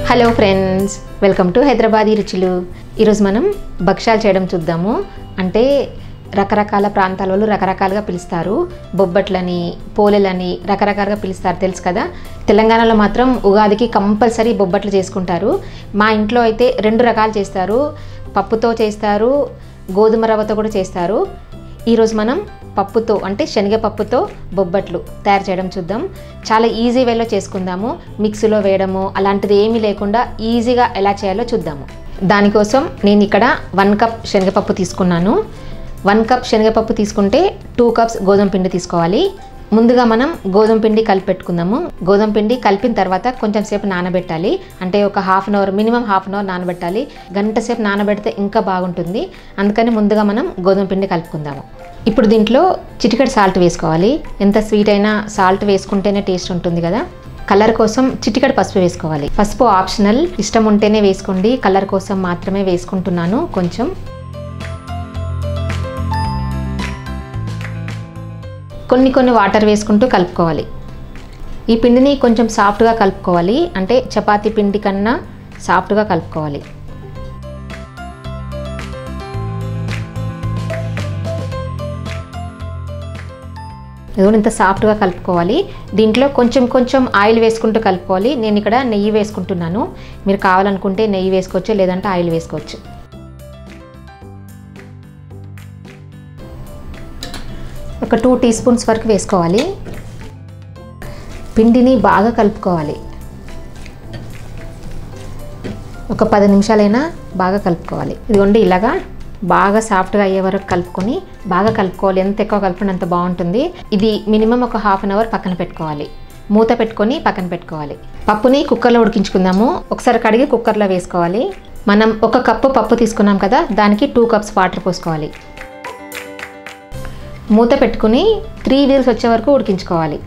hello friends welcome to Hyderabadi రుచులు ఈరోజు మనం భక్ష్యాలు చేయడం చూద్దాము అంటే రకరకాల ప్రాంతాల వాళ్ళు రకరకాలుగా పిలుస్తారు బొబ్బట్లని పోలేలని రకరకాలుగా పిలుస్తారు తెలుసు కదా తెలంగాణలో మాత్రం ఉగాదికి కంపల్సరీ బొబ్బట్లు చేసుకుంటారు మా ఇంట్లో అయితే రెండు రకాలు చేస్తారు పప్పుతో చేస్తారు గోధుమ రవ్వతో కూడా చేస్తారు ఈరోజు మనం పప్పుతో అంటే శనగపప్పుతో బొబ్బట్లు తయారు చేయడం చూద్దాం చాలా ఈజీ వేలో చేసుకుందాము మిక్సీలో వేయడము అలాంటిది ఏమీ లేకుండా ఈజీగా ఎలా చేయాలో చూద్దాము దానికోసం నేను ఇక్కడ వన్ కప్ శనగపప్పు తీసుకున్నాను వన్ కప్ శనగపప్పు తీసుకుంటే టూ కప్స్ గోధుమ పిండి తీసుకోవాలి ముందుగా మనం గోధుమ పిండి కలిపి పెట్టుకుందాము గోధుమ పిండి కలిపిన తర్వాత కొంచెం సేపు నానబెట్టాలి అంటే ఒక half an hour minimum half an hour నానబెట్టాలి గంట సేపు నానబెడితే ఇంకా బాగుంటుంది అందుకని ముందుగా మనం గోధుమ పిండి కలుపుకుందాము ఇప్పుడు దీంట్లో చిటికెడు సాల్ట్ వేసుకోవాలి ఎంత స్వీట్ అయినా సాల్ట్ వేసుకుంటేనే టేస్ట్ ఉంటుంది కదా కలర్ కోసం చిటికెడు పసుపు వేసుకోవాలి పసుపు ఆప్షనల్ ఇష్టం ఉంటేనే వేసుకోండి కలర్ కోసం మాత్రమే వేసుకుంటున్నాను కొంచెం కొన్ని కొన్ని వాటర్ వేసుకుంటూ కలుపుకోవాలి ఈ పిండిని కొంచెం సాఫ్ట్గా కలుపుకోవాలి అంటే చపాతీ పిండి కన్నా సాఫ్ట్గా కలుపుకోవాలి ఇది ఇంత సాఫ్ట్గా కలుపుకోవాలి దీంట్లో కొంచెం కొంచెం ఆయిల్ వేసుకుంటూ కలుపుకోవాలి నేను ఇక్కడ నెయ్యి వేసుకుంటున్నాను మీరు కావాలనుకుంటే నెయ్యి వేసుకోవచ్చు లేదంటే ఆయిల్ వేసుకోవచ్చు ఒక టూ టీ స్పూన్స్ వరకు వేసుకోవాలి పిండిని బాగా కలుపుకోవాలి ఒక పది నిమిషాలైనా బాగా కలుపుకోవాలి ఇదిగోండి ఇలాగా బాగా సాఫ్ట్గా అయ్యే వరకు కలుపుకొని బాగా కలుపుకోవాలి ఎంత ఎక్కువ కలుపుకుని అంత బాగుంటుంది ఇది మినిమం ఒక హాఫ్ అన్ అవర్ పక్కన పెట్టుకోవాలి మూత పెట్టుకొని పక్కన పెట్టుకోవాలి పప్పుని కుక్కర్లో ఉడికించుకుందాము ఒకసారి కడిగి కుక్కర్లో వేసుకోవాలి మనం ఒక కప్పు పప్పు తీసుకున్నాం కదా దానికి టూ కప్స్ వాటర్ పోసుకోవాలి మూత పెట్టుకుని త్రీ వీల్స్ వచ్చే వరకు ఉడికించుకోవాలి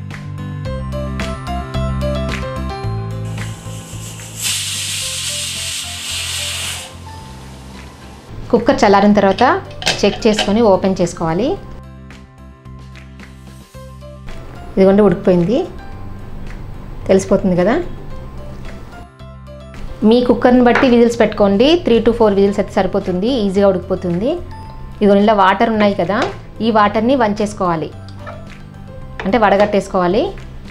కుక్కర్ చల్లారిన తర్వాత చెక్ చేసుకొని ఓపెన్ చేసుకోవాలి ఇదిగోండి ఉడికిపోయింది తెలిసిపోతుంది కదా మీ కుక్కర్ని బట్టి విజిల్స్ పెట్టుకోండి త్రీ టు ఫోర్ విజిల్స్ అయితే సరిపోతుంది ఈజీగా ఉడికిపోతుంది ఇదిగో ఇలా వాటర్ ఉన్నాయి కదా ఈ వాటర్ని వంచేసుకోవాలి అంటే వడగట్టేసుకోవాలి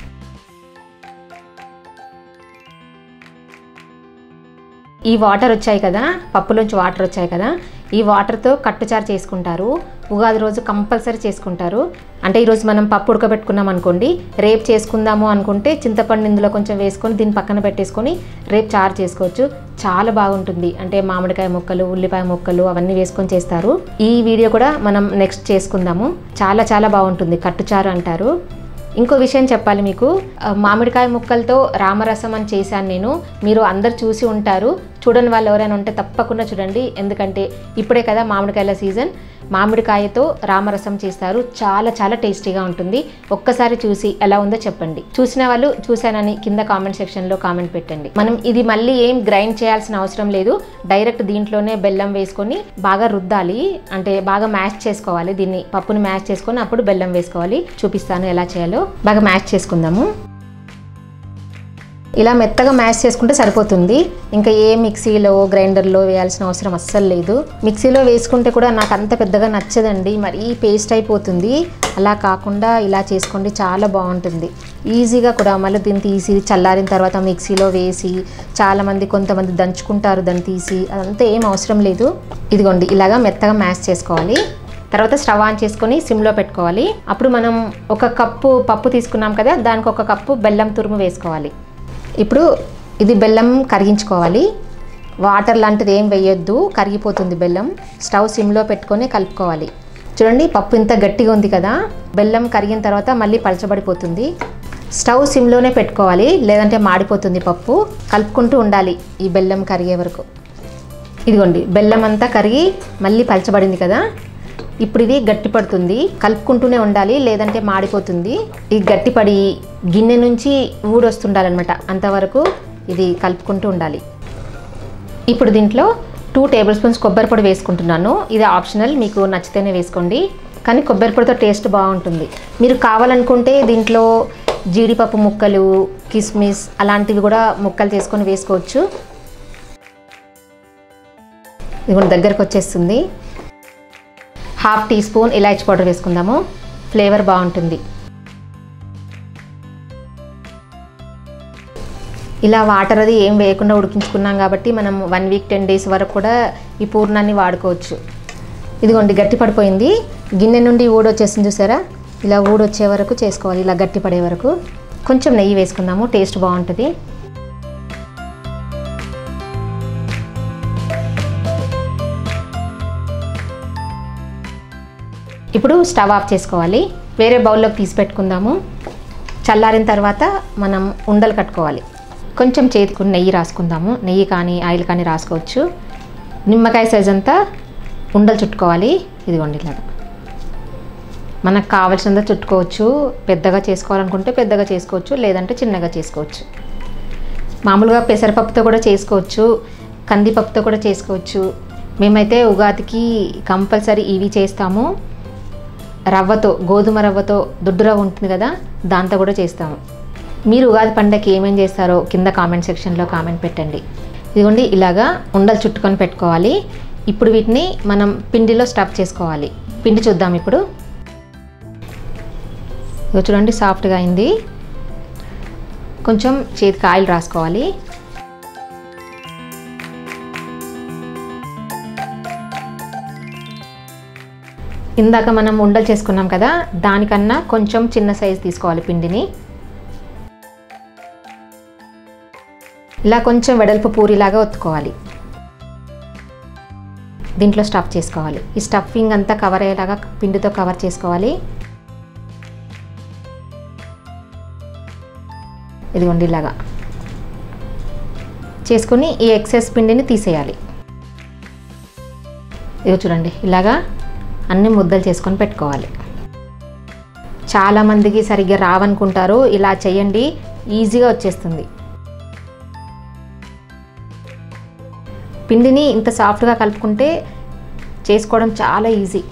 ఈ వాటర్ వచ్చాయి కదా పప్పులోంచి వాటర్ వచ్చాయి కదా ఈ వాటర్తో కట్టుచారు చేసుకుంటారు ఉగాది రోజు కంపల్సరీ చేసుకుంటారు అంటే ఈరోజు మనం పప్పు ఉడకబెట్టుకున్నాం అనుకోండి రేపు చేసుకుందాము అనుకుంటే చింతపండు ఇందులో కొంచెం వేసుకొని దీన్ని పక్కన పెట్టేసుకొని రేపు చారు చేసుకోవచ్చు చాలా బాగుంటుంది అంటే మామిడికాయ ముక్కలు ఉల్లిపాయ ముక్కలు అవన్నీ వేసుకొని చేస్తారు ఈ వీడియో కూడా మనం నెక్స్ట్ చేసుకుందాము చాలా చాలా బాగుంటుంది కట్టుచారు అంటారు ఇంకో విషయం చెప్పాలి మీకు ఆ, మామిడికాయ ముక్కలతో రామరసం అని చేశాను నేను మీరు అందరు చూసి ఉంటారు చూడని వాళ్ళు ఎవరైనా ఉంటే తప్పకుండా చూడండి ఎందుకంటే ఇప్పుడే కదా మామిడికాయల సీజన్ మామిడికాయతో రామరసం చేస్తారు చాలా చాలా టేస్టీగా ఉంటుంది ఒక్కసారి చూసి ఎలా ఉందో చెప్పండి చూసిన వాళ్ళు చూశానని కింద కామెంట్ సెక్షన్లో కామెంట్ పెట్టండి మనం ఇది మళ్ళీ ఏం గ్రైండ్ చేయాల్సిన అవసరం లేదు డైరెక్ట్ దీంట్లోనే బెల్లం వేసుకొని బాగా రుద్దాలి అంటే బాగా మ్యాష్ చేసుకోవాలి దీన్ని పప్పుని మ్యాష్ చేసుకొని అప్పుడు బెల్లం వేసుకోవాలి చూపిస్తాను ఎలా చేయాలో బాగా మ్యాష్ చేసుకుందాము ఇలా మెత్తగా మ్యాష్ చేసుకుంటే సరిపోతుంది ఇంకా ఏ మిక్సీలో గ్రైండర్లో వేయాల్సిన అవసరం అస్సలు లేదు మిక్సీలో వేసుకుంటే కూడా నాకు అంత పెద్దగా నచ్చదండి మరీ పేస్ట్ అయిపోతుంది అలా కాకుండా ఇలా చేసుకోండి చాలా బాగుంటుంది ఈజీగా కూడా మళ్ళీ దీన్ని తీసి చల్లారిన తర్వాత మిక్సీలో వేసి చాలామంది కొంతమంది దంచుకుంటారు దాన్ని తీసి అదంతా ఏం అవసరం లేదు ఇదిగోండి ఇలాగా మెత్తగా మ్యాష్ చేసుకోవాలి తర్వాత స్టవ్ ఆన్ చేసుకొని సిమ్లో పెట్టుకోవాలి అప్పుడు మనం ఒక కప్పు పప్పు తీసుకున్నాం కదా దానికి ఒక కప్పు బెల్లం తురుము వేసుకోవాలి ఇప్పుడు ఇది బెల్లం కరిగించుకోవాలి వాటర్ లాంటిది ఏం వేయొద్దు కరిగిపోతుంది బెల్లం స్టవ్ సిమ్లో పెట్టుకొని కలుపుకోవాలి చూడండి పప్పు ఇంత గట్టిగా ఉంది కదా బెల్లం కరిగిన తర్వాత మళ్ళీ పలచబడిపోతుంది స్టవ్ సిమ్లోనే పెట్టుకోవాలి లేదంటే మాడిపోతుంది పప్పు కలుపుకుంటూ ఉండాలి ఈ బెల్లం కరిగే వరకు ఇదిగోండి బెల్లం అంతా కరిగి మళ్ళీ పలచబడింది కదా ఇప్పుడు ఇది గట్టిపడుతుంది కలుపుకుంటూనే ఉండాలి లేదంటే మాడిపోతుంది ఇది గట్టిపడి గిన్నె నుంచి ఊడొస్తుండాలన్నమాట అంతవరకు ఇది కలుపుకుంటూ ఉండాలి ఇప్పుడు దీంట్లో టూ టేబుల్ స్పూన్స్ కొబ్బరి పొడి వేసుకుంటున్నాను ఇది ఆప్షనల్ మీకు నచ్చితేనే వేసుకోండి కానీ కొబ్బరి పొడితో టేస్ట్ బాగుంటుంది మీరు కావాలనుకుంటే దీంట్లో జీడిపప్పు ముక్కలు కిస్మిస్ అలాంటివి కూడా ముక్కలు చేసుకొని వేసుకోవచ్చు ఇది కూడా దగ్గరకు వచ్చేస్తుంది హాఫ్ టీ స్పూన్ ఇలాచి పౌడర్ వేసుకుందాము ఫ్లేవర్ బాగుంటుంది ఇలా వాటర్ అది ఏం వేయకుండా ఉడికించుకున్నాం కాబట్టి మనం వన్ వీక్ టెన్ డేస్ వరకు కూడా ఈ పూర్ణాన్ని వాడుకోవచ్చు ఇదిగోండి గట్టి పడిపోయింది గిన్నె నుండి ఊడొచ్చేసింది చూసారా ఇలా ఊడొచ్చే వరకు చేసుకోవాలి ఇలా గట్టి పడే వరకు కొంచెం నెయ్యి వేసుకుందాము టేస్ట్ బాగుంటుంది ఇప్పుడు స్టవ్ ఆఫ్ చేసుకోవాలి వేరే బౌల్లోకి తీసి పెట్టుకుందాము చల్లారిన తర్వాత మనం ఉండలు కట్టుకోవాలి కొంచెం చేతికి నెయ్యి రాసుకుందాము నెయ్యి కానీ ఆయిల్ కానీ రాసుకోవచ్చు నిమ్మకాయ సైజ్ అంతా ఉండలు చుట్టుకోవాలి ఇదిగోండి ఇలాగా మనకు కావాల్సినంత చుట్టుకోవచ్చు పెద్దగా చేసుకోవాలనుకుంటే పెద్దగా చేసుకోవచ్చు లేదంటే చిన్నగా చేసుకోవచ్చు మామూలుగా పెసరపప్పుతో కూడా చేసుకోవచ్చు కందిపప్పుతో కూడా చేసుకోవచ్చు మేమైతే ఉగాదికి కంపల్సరీ ఇవి చేస్తాము రవ్వతో గోధుమ రవ్వతో దొడ్డు రవ్వ ఉంటుంది కదా దాంతో కూడా చేస్తాము మీరు ఉగాది పండగకి ఏమేం చేస్తారో కింద కామెంట్ సెక్షన్లో కామెంట్ పెట్టండి ఇదిగోండి ఇలాగా ఉండలు చుట్టుకొని పెట్టుకోవాలి ఇప్పుడు వీటిని మనం పిండిలో స్టఫ్ చేసుకోవాలి పిండి చూద్దాం ఇప్పుడు ఇదిగో చూడండి సాఫ్ట్గా అయింది కొంచెం చేతికి ఆయిల్ రాసుకోవాలి ఇందాక మనం ఉండలు చేసుకున్నాం కదా దానికన్నా కొంచెం చిన్న సైజ్ తీసుకోవాలి పిండిని ఇలా కొంచెం వెడల్పు పూరిలాగా ఒత్తుకోవాలి దీంట్లో స్టఫ్ చేసుకోవాలి ఈ స్టఫింగ్ అంతా కవర్ అయ్యేలాగా పిండితో కవర్ చేసుకోవాలి ఇదిగోండి ఇలాగా చేసుకుని ఈ ఎక్సెస్ పిండిని తీసేయాలి ఇదిగో చూడండి ఇలాగా అన్ని ముద్దలు చేసుకొని పెట్టుకోవాలి చాలామందికి సరిగ్గా రావనుకుంటారు ఇలా చేయండి ఈజీగా వచ్చేస్తుంది పిండిని ఇంత సాఫ్ట్గా కలుపుకుంటే చేసుకోవడం చాలా ఈజీ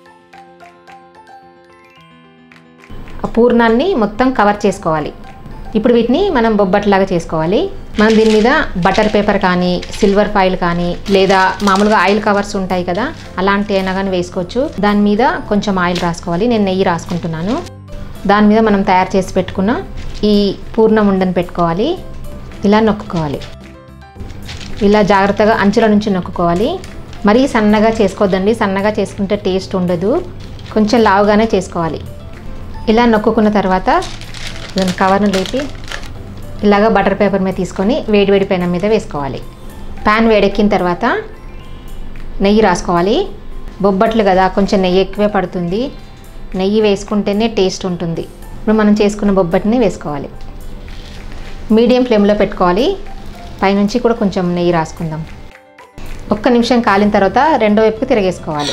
ఆ పూర్ణాన్ని మొత్తం కవర్ చేసుకోవాలి ఇప్పుడు వీటిని మనం బొబ్బట్లాగా చేసుకోవాలి మనం దీని మీద బటర్ పేపర్ కానీ సిల్వర్ ఫాయిల్ కానీ లేదా మామూలుగా ఆయిల్ కవర్స్ ఉంటాయి కదా అలాంటి అయినా కానీ వేసుకోవచ్చు దాని మీద కొంచెం ఆయిల్ రాసుకోవాలి నేను నెయ్యి రాసుకుంటున్నాను దాని మీద మనం తయారు చేసి పెట్టుకున్న ఈ పూర్ణం ఉండని పెట్టుకోవాలి ఇలా నొక్కుకోవాలి ఇలా జాగ్రత్తగా అంచుల నుంచి నొక్కుకోవాలి మరీ సన్నగా చేసుకోవద్దండి సన్నగా చేసుకుంటే టేస్ట్ ఉండదు కొంచెం లావుగానే చేసుకోవాలి ఇలా నొక్కుకున్న తర్వాత దాని కవర్ను లేపి ఇలాగ బటర్ పేపర్ మీద తీసుకొని వేడి వేడి పెనం మీద వేసుకోవాలి ప్యాన్ వేడెక్కిన తర్వాత నెయ్యి రాసుకోవాలి బొబ్బట్లు కదా కొంచెం నెయ్యి ఎక్కువే పడుతుంది నెయ్యి వేసుకుంటేనే టేస్ట్ ఉంటుంది ఇప్పుడు మనం చేసుకున్న బొబ్బట్ని వేసుకోవాలి మీడియం ఫ్లేమ్లో పెట్టుకోవాలి పైనుంచి కూడా కొంచెం నెయ్యి రాసుకుందాం ఒక్క నిమిషం కాలిన తర్వాత రెండో వైపుకి తిరగేసుకోవాలి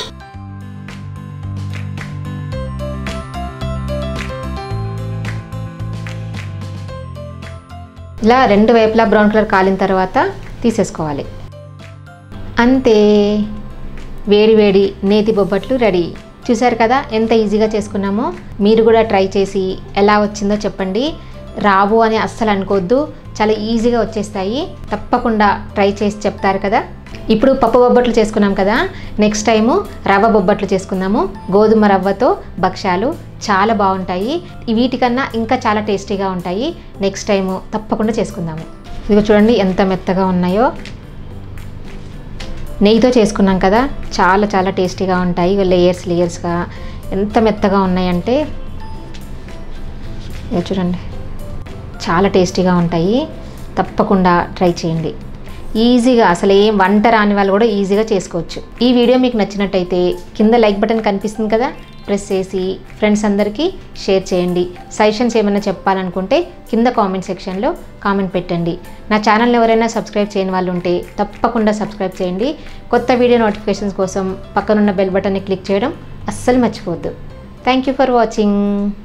ఇలా రెండు వైపులా బ్రౌన్ కలర్ కాలిన తర్వాత తీసేసుకోవాలి అంతే వేడి వేడి నేతి బొబ్బట్లు రెడీ చూసారు కదా ఎంత ఈజీగా చేసుకున్నామో మీరు కూడా ట్రై చేసి ఎలా వచ్చిందో చెప్పండి రావు అని అస్సలు అనుకోవద్దు చాలా ఈజీగా వచ్చేస్తాయి తప్పకుండా ట్రై చేసి చెప్తారు కదా ఇప్పుడు పప్పు బొబ్బట్లు చేసుకున్నాం కదా నెక్స్ట్ టైము రవ్వ బొబ్బట్లు చేసుకుందాము గోధుమ రవ్వతో భక్ష్యాలు చాలా బాగుంటాయి వీటికన్నా ఇంకా చాలా టేస్టీగా ఉంటాయి నెక్స్ట్ టైము తప్పకుండా చేసుకుందాము ఇదిగో చూడండి ఎంత మెత్తగా ఉన్నాయో నెయ్యితో చేసుకున్నాం కదా చాలా చాలా టేస్టీగా ఉంటాయి లేయర్స్ లేయర్స్గా ఎంత మెత్తగా ఉన్నాయంటే ఇదిగో చూడండి చాలా టేస్టీగా ఉంటాయి తప్పకుండా ట్రై చేయండి ఈజీగా అసలు ఏం వంట రాని వాళ్ళు కూడా ఈజీగా చేసుకోవచ్చు ఈ వీడియో మీకు నచ్చినట్టయితే కింద లైక్ బటన్ కనిపిస్తుంది కదా ప్రెస్ చేసి ఫ్రెండ్స్ అందరికీ షేర్ చేయండి సజెషన్స్ ఏమైనా చెప్పాలనుకుంటే కింద కామెంట్ సెక్షన్లో కామెంట్ పెట్టండి నా ఛానల్ ఎవరైనా సబ్స్క్రైబ్ చేయని వాళ్ళు ఉంటే తప్పకుండా సబ్స్క్రైబ్ చేయండి కొత్త వీడియో నోటిఫికేషన్స్ కోసం పక్కనున్న బెల్ బటన్ని క్లిక్ చేయడం అస్సలు మర్చిపోవద్దు థ్యాంక్ యూ ఫర్ వాచింగ్